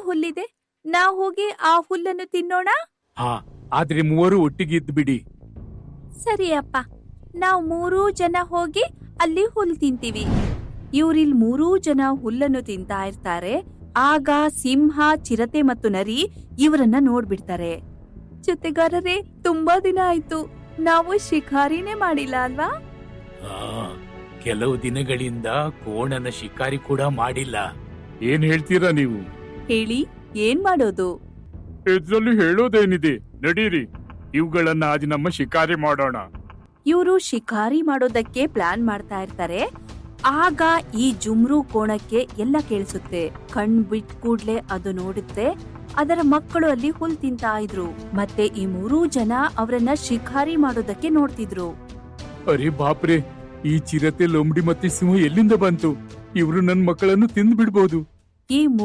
ಹುಲ್ಲಿದೆ ನಾವ್ ಹೋಗಿ ಆ ಹುಲ್ಲನ್ನು ತಿನ್ನೋಣ ಹಾ ಆದ್ರೆ ಮೂವರು ಒಟ್ಟಿಗೆ ಇದ್ದು ಬಿಡಿ ಸರಿ ಅಪ್ಪ ನಾವ್ ಮೂರೂ ಜನ ಹೋಗಿ ಅಲ್ಲಿ ಹುಲ್ ತಿಂತೀವಿ ಇವ್ರಿಲ್ ಮೂರೂ ಜನ ಹುಲ್ಲನ್ನು ತಿಂತಾ ಇರ್ತಾರೆ ಆಗ ಸಿಂಹ ಚಿರತೆ ಮತ್ತು ನರಿ ಇವರನ್ನ ನೋಡ್ಬಿಡ್ತಾರೆ ಜೊತೆಗಾರರೇ ತುಂಬಾ ದಿನ ಆಯ್ತು ನಾವು ಶಿಕಾರಿನೇ ಮಾಡಿಲ್ಲ ಅಲ್ವಾ ಆ, ಕೆಲವು ದಿನಗಳಿಂದ ಕೋಣನ ಶಿಕಾರಿ ಕೂಡ ಮಾಡಿಲ್ಲ ಏನ್ ಹೇಳ್ತೀರಾ ನೀವು ಹೇಳಿ ಏನ್ ಮಾಡೋದು ಇದ್ರಲ್ಲಿ ಹೇಳೋದೇನಿದೆ ನಡೀರಿ ಇವುಗಳನ್ನ ಆজ ನಮ್ಮ ಶಿಕಾರಿ ಮಾಡೋಣ ಇವರು ಶಿಕಾರಿ ಮಾಡೋದಕ್ಕೆ ಪ್ಲಾನ್ ಮಾಡ್ತಾ ಇರ್ತಾರೆ ಆಗ ಈ ಜುಮ್ರು ಕೋಣಕ್ಕೆ ಎಲ್ಲ ಕೇಳಿಸುತ್ತೆ ಕಣ್ ಬಿಟ್ ಕೂಡ್ಲೆ ಅದು ನೋಡುತ್ತೆ ಅದರ ಮಕ್ಕಳು ಅಲ್ಲಿ ಹುಲ್ ತಿಂತಾ ಇದ್ರು ಮತ್ತೆ ಈ ಮೂರೂ ಜನ ಅವರನ್ನ ಶಿಕಾರಿ ಮಾಡೋದಕ್ಕೆ ನೋಡ್ತಿದ್ರು ಅರೆ ಬಾಪ್ರೆ ಈ ಚಿರತೆ ಲೊಂಬಡಿ ಮತ್ತೆ ಸಿಂಹ ಎಲ್ಲಿಂದ ಬಂತು ಇವರು ನನ್ ಮಕ್ಕಳನ್ನು ತಿಂದು ಬಿಡ್ಬೋದು ಈ